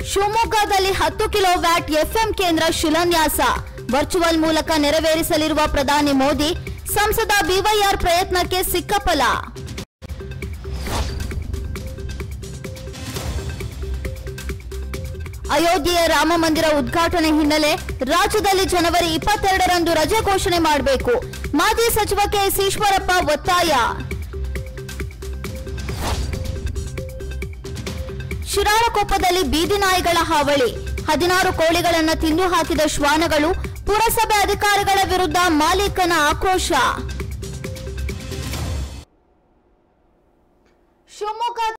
ಶಿವಮೊಗ್ಗದಲ್ಲಿ ಹತ್ತು kilo watt FM ಕೇಂದ್ರ ಶಿಲಾನ್ಯಾಸ ವರ್ಚುವಲ್ ಮೂಲಕ ನೆರವೇರಿಸಲಿರುವ ಪ್ರಧಾನಿ ಮೋದಿ ಸಂಸದ ಬಿವೈಆರ್ ಪ್ರಯತ್ನಕ್ಕೆ ಸಿಕ್ಕ ಫಲ ಅಯೋಧ್ಯೆಯ ರಾಮ ಮಂದಿರ ಉದ್ಘಾಟನೆ ಹಿನ್ನೆಲೆ ರಾಜ್ಯದಲ್ಲಿ ಜನವರಿ ಇಪ್ಪತ್ತೆರಡರಂದು ರಜೆ ಘೋಷಣೆ ಮಾಡಬೇಕು ಮಾಜಿ ಸಚಿವ ಕೆಎಸ್ ಈಶ್ವರಪ್ಪ ಒತ್ತಾಯ ಶಿರಾಳಕೊಪ್ಪದಲ್ಲಿ ಬೀದಿ ನಾಯಿಗಳ ಹಾವಳಿ ಹದಿನಾರು ಕೋಳಿಗಳನ್ನು ತಿಂದು ಹಾಕಿದ ಶ್ವಾನಗಳು ಪುರಸಭೆ ಅಧಿಕಾರಿಗಳ ವಿರುದ್ಧ ಮಾಲೀಕನ ಆಕ್ರೋಶ ಶಿವಮೊಗ್ಗ